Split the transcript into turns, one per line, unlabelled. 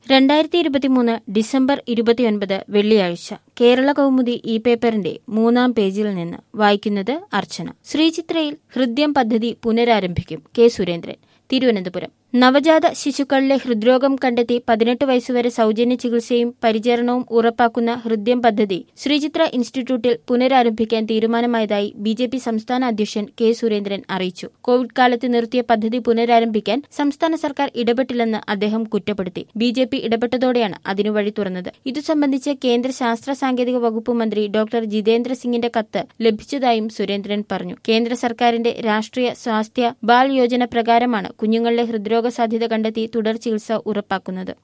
രണ്ടായിരത്തി ഇരുപത്തിമൂന്ന് ഡിസംബർ ഇരുപത്തിയൊൻപത് വെള്ളിയാഴ്ച കേരള കൗമുദി ഈ പേപ്പറിന്റെ മൂന്നാം പേജിൽ നിന്ന് വായിക്കുന്നത് അർച്ചന ശ്രീചിത്രയിൽ ഹൃദ്യം പദ്ധതി പുനരാരംഭിക്കും കെ സുരേന്ദ്രൻ തിരുവനന്തപുരം നവജാത ശിശുക്കളിലെ ഹൃദ്രോഗം കണ്ടെത്തി പതിനെട്ട് വയസ്സുവരെ സൗജന്യ ചികിത്സയും പരിചരണവും ഉറപ്പാക്കുന്ന ഹൃദ്യം പദ്ധതി ശ്രീചിത്ര ഇൻസ്റ്റിറ്റ്യൂട്ടിൽ പുനരാരംഭിക്കാൻ തീരുമാനമായതായി ബി ജെ പി സംസ്ഥാന അധ്യക്ഷൻ കെ സുരേന്ദ്രൻ അറിയിച്ചു കോവിഡ് കാലത്ത് നിർത്തിയ പദ്ധതി പുനരാരംഭിക്കാൻ സംസ്ഥാന സർക്കാർ ഇടപെട്ടില്ലെന്ന് അദ്ദേഹം കുറ്റപ്പെടുത്തി ബി ജെ പി ഇടപെട്ടതോടെയാണ് അതിനു വഴി തുറന്നത് ഇതു സംബന്ധിച്ച് കേന്ദ്ര ശാസ്ത്ര സാങ്കേതിക വകുപ്പ് മന്ത്രി ഡോക്ടർ ജിതേന്ദ്ര സിംഗിന്റെ കത്ത് ലഭിച്ചതായും സുരേന്ദ്രൻ പറഞ്ഞു കേന്ദ്ര സർക്കാരിന്റെ രാഷ്ട്രീയ സ്വാസ്ഥ്യ ബാൽ യോജന പ്രകാരമാണ് കുഞ്ഞുങ്ങളിലെ ഹൃദ്രോഗ സാധ്യത കണ്ടെത്തി തുടർ ചികിത്സ ഉറപ്പാക്കുന്നത്